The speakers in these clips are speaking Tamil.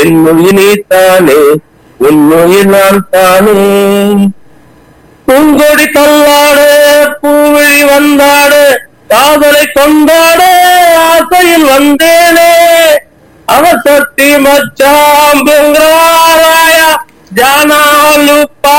என்னுயிர் நீத்தானே உன்னுயிர் நான் தானே பூங்கொடி தள்ளாடு பூவிழி வந்தாடு காதலை கொண்டாடு ஆசையில் வந்தேனே அவசத்தி மச்சாம்புங்காராய ஜானாலு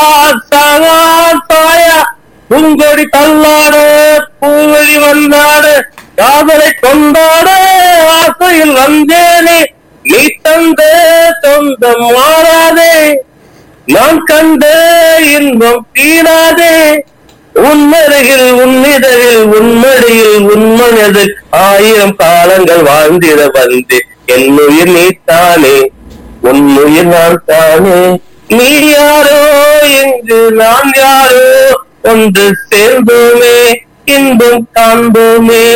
பாசாய பூங்கொடி தள்ளாடு பூவிழி வந்தாடு காதலை கொண்டாடு ஆசையில் வந்தேனே நீ தந்த சொந்தம் மாறாதே நான் கண்ட இன்பம் தீராதே உன்னருகில் உன்னிதழில் உன்மடியில் உன்மனதில் ஆயிரம் காலங்கள் வாழ்ந்திட வந்து என்னுயிர் நீத்தானே உன்னுயிர் நான் தானே நீ யாரோ என்று நான் யாரோ ஒன்று சேர்ந்தோமே இன்பம் காண்போமே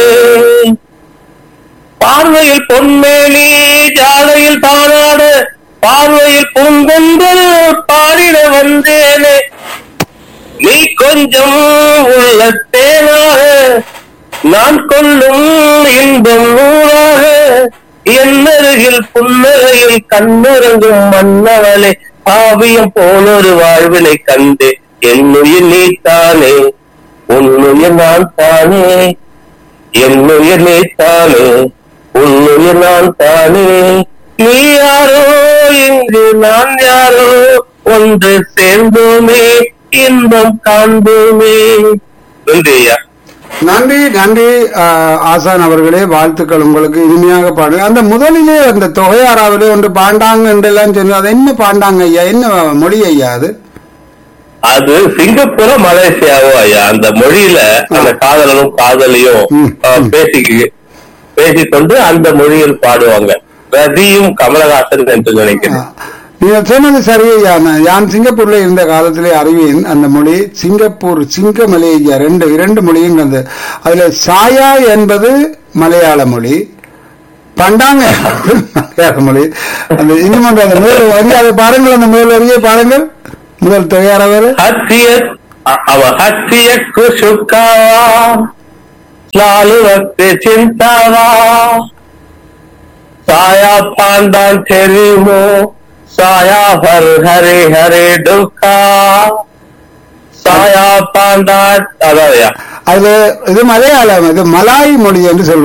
பார்வையில் பொன்மேனி ஜாதையில் தானாடு பார்வையில் பூங்கொன்றல் பாடிட வந்தேனே நீ கொஞ்சம் உள்ள தேனாக நான் கொள்ளும் இன்பம் நூறாக என்னருகில் புன்னகையில் கண்ணுறங்கும் மன்னவளே ஆவியம் போலொரு வாழ்வினை கண்டு என்னுயிர் நீத்தானே உன்னுயிர் நான் தானே என்னுயிர் நீத்தானே உன்னுயிர் நான் தானே நீ யாரோ இங்கு நான் யாரோ ஒன்று சேர்ந்தோமே இன்பம் காண்போமே நன்றி ஐயா நன்றி நன்றி ஆஹ், ஆசான் அவர்களே வாழ்த்துக்கள் உங்களுக்கு இனிமையாக பாடுங்க அந்த முதலிலே அந்த தொகையாராவிலே ஒன்று பாண்டாங்க என்றெல்லாம் சொன்னது அது என்ன பாண்டாங்க ஐயா என்ன மொழி ஐயா அது அது சிங்கப்பூரோ மலேசியாவோ ஐயா அந்த மொழியில அந்த காதலனும் காதலியும் ம். அஹ், பேசி பேசிக்கொண்டு அந்த மொழியில் பாடுவாங்க ரதியும் கமலஹாசன் என்று நினைக்கிறேன் நீங்க சொன்னது சரி ஐயா நான் யான் சிங்கப்பூர்ல இருந்த காலத்திலே அறிவேன் அந்த மொழி சிங்கப்பூர் சிங்க மலேசியா ரெண்டு இரண்டு மொழியும் அந்த அதுல சாயா என்பது மலையாள மொழி பண்டாங்க மலையாள மொழி அந்த இன்னும் ஒன்று அந்த முதல் வரி அதை பாருங்கள் அந்த முதல் வரியை பாருங்கள் முதல் தொகையார வேறு हसीयत अब हसीयत को छुपकावा लाल वक्त चिंतावा साया पांडान तेरी मो साया हर हरे हरे दुखा சாயா பாண்டா அதான் அது இது மலையாளம் இது மலாய் மொழி என்று சொல்லுவாங்க